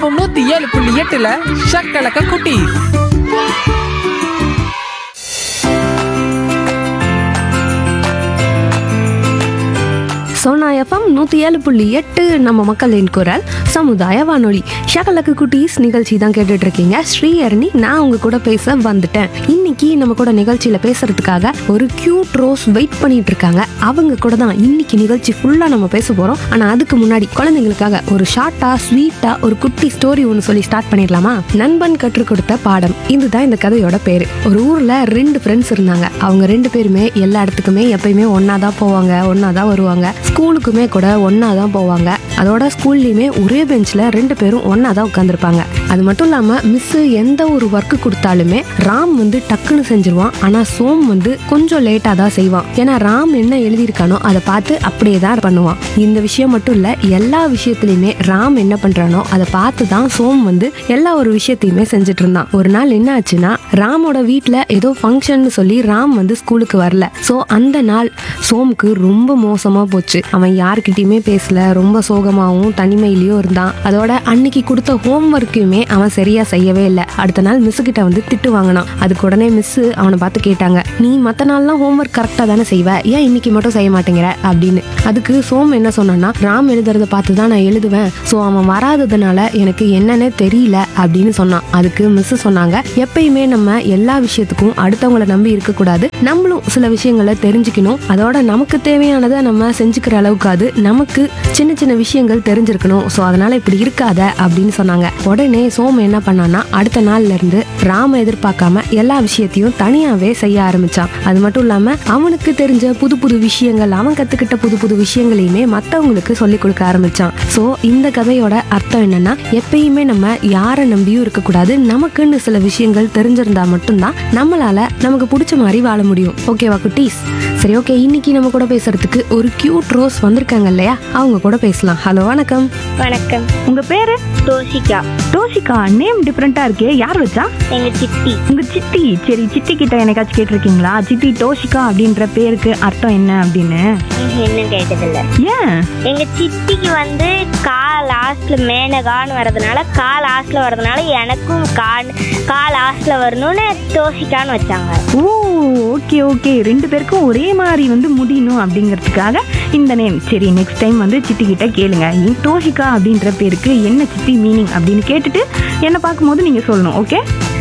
FM நூத்தி ஏழு புள்ளி எட்டுல ஷக்கலக்க குட்டி சோனா எஃப்எம் நூற்றி ஏழு புள்ளி எட்டு நம்ம மக்களின் குரல் சமுதாய வானொலி ஷகலக்கு குட்டீஸ் நிகழ்ச்சி தான் கேட்டுட்டு இருக்கீங்க ஸ்ரீஹரணி நான் உங்க கூட பேச வந்துட்டேன் இன்னைக்கு நம்ம கூட நிகழ்ச்சியில பேசுறதுக்காக ஒரு கியூட் ரோஸ் வெயிட் பண்ணிட்டு இருக்காங்க அவங்க கூட தான் இன்னைக்கு நிகழ்ச்சி ஃபுல்லா நம்ம பேச போறோம் ஆனா அதுக்கு முன்னாடி குழந்தைங்களுக்காக ஒரு ஷார்ட்டா ஸ்வீட்டா ஒரு குட்டி ஸ்டோரி ஒன்று சொல்லி ஸ்டார்ட் பண்ணிடலாமா நண்பன் கற்றுக் கொடுத்த பாடம் இதுதான் இந்த கதையோட பேரு ஒரு ஊர்ல ரெண்டு ஃப்ரெண்ட்ஸ் இருந்தாங்க அவங்க ரெண்டு பேருமே எல்லா இடத்துக்குமே எப்பயுமே ஒன்னா தான் போவாங்க ஒன்னா தான் வருவாங்க ஸ்கூலுக்குமே கூட ஒன்னா தான் போவாங்க அதோட ஸ்கூல்லையுமே ஒரே பெஞ்சில் ரெண்டு பேரும் ஒன்னா தான் உட்காந்துருப்பாங்க அது மட்டும் இல்லாம மிஸ் எந்த ஒரு ஒர்க்கு கொடுத்தாலுமே ராம் வந்து டக்குன்னு செஞ்சிருவான் ஆனா சோம் வந்து கொஞ்சம் லேட்டா தான் செய்வான் ஏன்னா ராம் என்ன எழுதியிருக்கானோ அதை பார்த்து அப்படியே தான் பண்ணுவான் இந்த விஷயம் மட்டும் இல்ல எல்லா விஷயத்துலயுமே ராம் என்ன பண்றானோ அதை பார்த்து தான் சோம் வந்து எல்லா ஒரு விஷயத்தையுமே செஞ்சுட்டு இருந்தான் ஒரு நாள் என்ன ஆச்சுன்னா ராமோட வீட்ல ஏதோ ஃபங்க்ஷன் சொல்லி ராம் வந்து ஸ்கூலுக்கு வரல சோ அந்த நாள் சோமுக்கு ரொம்ப மோசமா போச்சு அவன் யார்கிட்டயுமே பேசல ரொம்ப சோகமாவும் தனிமையிலயும் இருந்தான் அதோட அன்னைக்கு கொடுத்த ஹோம் ஒர்க்கையுமே அவன் சரியா செய்யவே இல்லை அடுத்த நாள் மிஸ் கிட்ட வந்து திட்டு வாங்கினான் அதுக்கு உடனே மிஸ் அவனை பார்த்து கேட்டாங்க நீ மத்த நாள்லாம் ஹோம் ஒர்க் கரெக்டா தானே செய்வ ஏன் இன்னைக்கு மட்டும் செய்ய மாட்டேங்கிற அப்படின்னு அதுக்கு சோம் என்ன சொன்னான்னா ராம் எழுதுறத பார்த்து தான் நான் எழுதுவேன் ஸோ அவன் வராததுனால எனக்கு என்னன்னே தெரியல அப்படின்னு சொன்னான் அதுக்கு மிஸ் சொன்னாங்க எப்பயுமே நம்ம எல்லா விஷயத்துக்கும் அடுத்தவங்கள நம்பி இருக்கக்கூடாது நம்மளும் சில விஷயங்களை தெரிஞ்சுக்கணும் அதோட நமக்கு தேவையானதை நம்ம செஞ்சுக்கிற அளவுக்கு அது நமக்கு சின்ன சின்ன விஷயங்கள் தெரிஞ்சிருக்கணும் ஸோ அதனால இப்படி இருக்காத அப்படின்னு சொன்னாங்க உடனே சோம் என்ன பண்ணான்னா அடுத்த நாள்ல இருந்து ராம எதிர்பார்க்காம எல்லா விஷயத்தையும் தனியாவே செய்ய ஆரம்பிச்சான் அது மட்டும் இல்லாம அவனுக்கு தெரிஞ்ச புது புது விஷயங்கள் அவன் கத்துக்கிட்ட புது புது விஷயங்களையுமே மத்தவங்களுக்கு சொல்லி கொடுக்க ஆரம்பிச்சான் ஸோ இந்த கதையோட அர்த்தம் என்னன்னா எப்பயுமே நம்ம யாரை நம்பியும் இருக்கக்கூடாது நமக்குன்னு சில விஷயங்கள் தெரிஞ்சிருந்தா மட்டும்தான் நம்மளால நமக்கு பிடிச்ச மாதிரி வாழ முடியும் ஓகேவா குட்டீஸ் சரி ஓகே இன்னைக்கு நம்ம கூட பேசுறதுக்கு ஒரு கியூட் ரோஸ் வந்திருக்காங்க இல்லையா அவங்க கூட பேசலாம் ஹலோ வணக்கம் வணக்கம் உங்க பேரு தோஷிகா டோஷிகா நேம் டிஃப்ரெண்டா இருக்கே யார் வச்சா எங்க சித்தி உங்க சித்தி சரி சித்தி கிட்ட எனக்காச்சும் கேட்டிருக்கீங்களா சித்தி டோஷிகா அப்படின்ற பேருக்கு அர்த்தம் என்ன அப்படின்னு இன்னும் கேட்டதில்ல ஏன் எங்க சித்திக்கு வந்து கா லாஸ்ட்ல மேனகான்னு வர்றதுனால கா லாஸ்ட்ல வர்றதுனால எனக்கும் கா கா லாஸ்ட்ல வரணும்னு தோஷிகான்னு வச்சாங்க ஓ ஓகே ஓகே ரெண்டு பேருக்கும் ஒரே மாதிரி வந்து முடியணும் அப்படிங்கிறதுக்காக இந்த நேம் சரி நெக்ஸ்ட் டைம் வந்து சித்தி கிட்ட கேளுங்க இ- டோஷிகா அப்படின்ற பேருக்கு என்ன சித்தி மீனிங் அப்படின்னு கேட்டுட்டு என்னை பார்க்கும்போது நீங்க சொல்லணும் ஓகே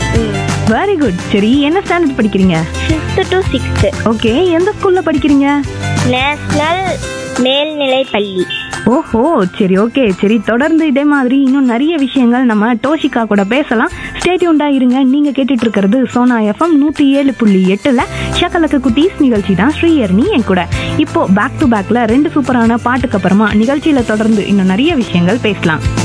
வெரி குட் சரி என்ன ஸ்டாண்டர்ட் படிக்கிறீங்க ஃபிஃப்த்து டு சிக்ஸ்த்து ஓகே எந்த ஸ்கூல்ல படிக்கிறீங்க நேஷ்னல் மேல்நிலை பள்ளி ஓஹோ சரி ஓகே சரி தொடர்ந்து இதே மாதிரி இன்னும் நிறைய விஷயங்கள் நம்ம டோஷிகா கூட பேசலாம் ஸ்டேட்யூண்டா இருங்க நீங்க கேட்டுட்டு இருக்கிறது சோனா எஃப்எம் நூத்தி ஏழு புள்ளி எட்டுல ஷக்கலக்கு குட்டீஸ் நிகழ்ச்சி தான் ஸ்ரீயர்னி என் கூட இப்போ பேக் டு பேக்ல ரெண்டு சூப்பரான பாட்டுக்கு அப்புறமா நிகழ்ச்சியில தொடர்ந்து இன்னும் நிறைய விஷயங்கள் பேசலாம்